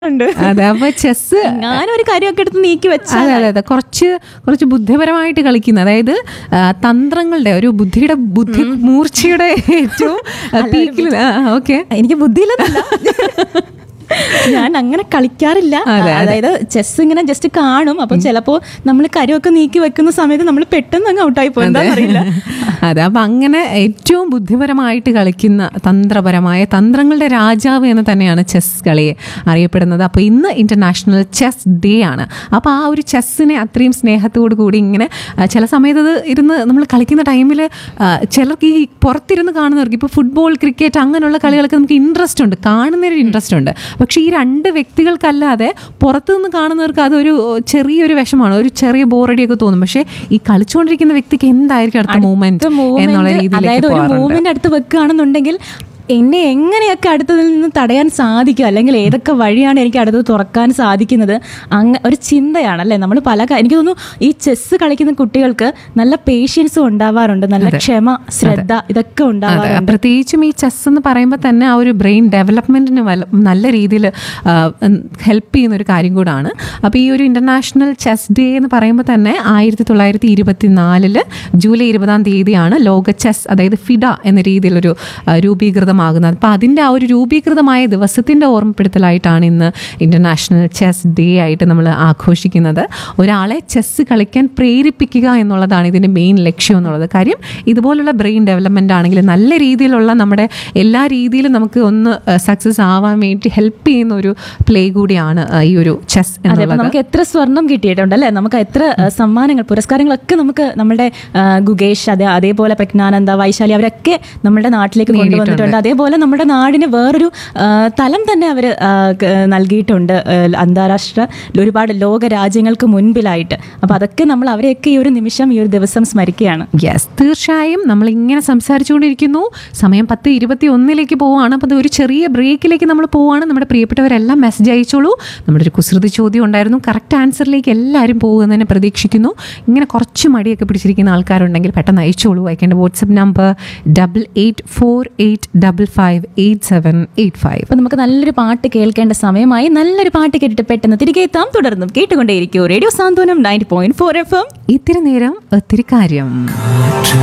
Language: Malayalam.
ഉണ്ട് അതെ അപ്പൊ ചെസ് ഞാനൊരു കാര്യമൊക്കെ എടുത്ത് നീക്കി വെച്ച അതെ അതെ അതെ കുറച്ച് കുറച്ച് ബുദ്ധിപരമായിട്ട് കളിക്കുന്ന അതായത് ആ, തന്ത്രങ്ങളുടെ ഒരു ബുദ്ധിയുടെ ബുദ്ധി മൂർച്ചയുടെ ഏറ്റവും പീക്കിൽ ഓക്കെ എനിക്ക് ബുദ്ധിയില്ലെന്നല്ല ഞാൻ അങ്ങനെ കളിക്കാറില്ല അതായത് ചെസ് ഇങ്ങനെ ജസ്റ്റ് കാണും അപ്പൊ ചിലപ്പോ നമ്മൾ കരമൊക്കെ നീക്കി വെക്കുന്ന സമയത്ത് നമ്മൾ പെട്ടെന്ന് അങ്ങ് ഔട്ടായി പോകും അറിയില്ല അതെ അപ്പൊ അങ്ങനെ ഏറ്റവും ബുദ്ധിപരമായിട്ട് കളിക്കുന്ന തന്ത്രപരമായ തന്ത്രങ്ങളുടെ രാജാവ് എന്ന് തന്നെയാണ് ചെസ് കളിയെ അറിയപ്പെടുന്നത് അപ്പോൾ ഇന്ന് ഇന്റർനാഷണൽ ചെസ് ഡേ ആണ് അപ്പോൾ ആ ഒരു ചെസ്സിനെ അത്രയും സ്നേഹത്തോടു കൂടി ഇങ്ങനെ ആ, ചില സമയത്ത് ഇത് ഇരുന്ന് നമ്മൾ കളിക്കുന്ന ടൈമിൽ ചിലർക്ക് ഈ പുറത്തിരുന്ന് കാണുന്നവർക്ക് ഇപ്പോൾ ഫുട്ബോൾ ക്രിക്കറ്റ് അങ്ങനെയുള്ള കളികൾക്ക് നമുക്ക് ഇൻട്രസ്റ്റ് ഉണ്ട് കാണുന്നൊരു ഇൻട്രസ്റ്റ് ഉണ്ട് പക്ഷേ ഈ രണ്ട് വ്യക്തികൾക്കല്ലാതെ പുറത്തുനിന്ന് കാണുന്നവർക്ക് അതൊരു ചെറിയൊരു വിഷമാണ് ഒരു ചെറിയ ബോറടിയൊക്കെ തോന്നും പക്ഷേ ഈ കളിച്ചുകൊണ്ടിരിക്കുന്ന വ്യക്തിക്ക് എന്തായിരിക്കും അടുത്ത മൂവ്മെന്റ് എന്നുള്ള അതായത് രീതിയിലേക്ക് ഒരു പോകാറുണ്ട് മൂവ്മെന്റ് അടുത്ത് വെക്കുകയാണെന്നുണ്ടെങ്കിൽ എന്നെ എങ്ങനെയൊക്കെ അടുത്തതിൽ നിന്ന് തടയാൻ സാധിക്കും അല്ലെങ്കിൽ ഏതൊക്കെ വഴിയാണ് എനിക്ക് അടുത്തത് തുറക്കാൻ സാധിക്കുന്നത് അങ്ങ ഒരു ചിന്തയാണ് അല്ലേ നമ്മൾ പല കാ- എനിക്ക് തോന്നുന്നു ഈ ചെസ് കളിക്കുന്ന കുട്ടികൾക്ക് നല്ല പേഷ്യൻസും ഉണ്ടാവാറുണ്ട് നല്ല ക്ഷമ ശ്രദ്ധ ഇതൊക്കെ അതെ ഉണ്ടാവാറുണ്ട് പ്രത്യേകിച്ചും ഈ ചെസ് എന്ന് പറയുമ്പോൾ തന്നെ ആ ഒരു ബ്രെയിൻ ഡെവലപ്മെന്റിന് നല്ല രീതിയിൽ ഹെൽപ്പ് ചെയ്യുന്ന ഒരു കാര്യം കൂടാണ് അപ്പോൾ ഈ ഒരു ഇന്റർനാഷണൽ ചെസ് ഡേ എന്ന് പറയുമ്പോൾ തന്നെ ആയിരത്തി തൊള്ളായിരത്തി ഇരുപത്തി നാലില് ജൂലൈ ഇരുപതാം തീയതിയാണ് ലോക ചെസ് അതായത് ഫിഡ എന്ന രീതിയിലൊരു ആ, രൂപീകൃതമാകുന്നത് അപ്പോൾ അതിൻ്റെ ആ ഒരു രൂപീകൃതമായ ദിവസത്തിൻ്റെ ഓർമ്മപ്പെടുത്തലായിട്ടാണ് ഇന്ന് ഇന്റർനാഷണൽ ചെസ് ഡേ ആയിട്ട് നമ്മൾ ആഘോഷിക്കുന്നത് ഒരാളെ ചെസ് കളിക്കാൻ പ്രേരിപ്പിക്കുക എന്നുള്ളതാണ് ഇതിൻ്റെ മെയിൻ ലക്ഷ്യം എന്നുള്ളത് കാര്യം ഇതുപോലുള്ള ബ്രെയിൻ ഡെവലപ്മെൻ്റ് ആണെങ്കിൽ നല്ല രീതിയിലുള്ള നമ്മുടെ എല്ലാ രീതിയിലും നമുക്ക് ഒന്ന് സക്സസ് ആവാൻ വേണ്ടി ഹെൽപ്പ് ചെയ്യുന്ന ഒരു പ്ലേ കൂടിയാണ് ആ, ഈ ഒരു ചെസ് അതെ അപ്പൊ എന്നുള്ളത് നമുക്ക് എത്ര സ്വർണം കിട്ടിയിട്ടുണ്ട് അല്ലേ നമുക്ക് എത്ര ആ, സമ്മാനങ്ങൾ പുരസ്കാരങ്ങളൊക്കെ നമുക്ക് നമ്മുടെ ആ, ഗുഗേഷ് അതെ അതേപോലെ പ്രജ്ഞാനന്ദ വൈശാലി അവരൊക്കെ നമ്മുടെ നാട്ടിലേക്ക് കൊണ്ടുവന്നിട്ടുണ്ട് അതേപോലെ നമ്മുടെ നാടിന് വേറൊരു ആ, തലം തന്നെ അവർ നൽകിയിട്ടുണ്ട് ആ, അന്താരാഷ്ട്ര ഒരുപാട് ലോക രാജ്യങ്ങൾക്ക് മുൻപിലായിട്ട് അപ്പൊ അതൊക്കെ നമ്മൾ അവരെയൊക്കെ ഈ ഒരു നിമിഷം ഈ ഒരു ദിവസം സ്മരിക്കുകയാണ് യെസ് തീർച്ചയായും നമ്മൾ ഇങ്ങനെ സംസാരിച്ചുകൊണ്ടിരിക്കുന്നു സമയം പത്ത് ഇരുപത്തി ഒന്നിലേക്ക് പോവുകയാണ് അപ്പോൾ അത് ഒരു ചെറിയ ബ്രേക്കിലേക്ക് നമ്മൾ പോവുകയാണ് നമ്മുടെ പ്രിയപ്പെട്ടവരെല്ലാം മെസ്സേജ് അയച്ചോളൂ നമ്മുടെ ഒരു കുസൃതി ചോദ്യം ഉണ്ടായിരുന്നു കറക്റ്റ് ആൻസറിലേക്ക് എല്ലാവരും പോകുന്നതിനെ പ്രതീക്ഷിക്കുന്നു ഇങ്ങനെ കുറച്ച് മടിയൊക്കെ പിടിച്ചിരിക്കുന്ന ആൾക്കാരുണ്ടെങ്കിൽ പെട്ടെന്ന് അയച്ചോളൂ അയക്കേണ്ട WhatsApp number double eight four eight double five eight seven eight five അപ്പൊ നമുക്ക് നല്ലൊരു പാട്ട് കേൾക്കേണ്ട സമയമായി നല്ലൊരു പാട്ട് കേട്ടിട്ട് പെട്ടെന്ന് തിരികെ എത്താം തുടർന്നും കേട്ടുകൊണ്ടേയിരിക്കും radio Santhwanam ninety point four F M ഇത്തിരി നേരം ഒത്തിരി കാര്യം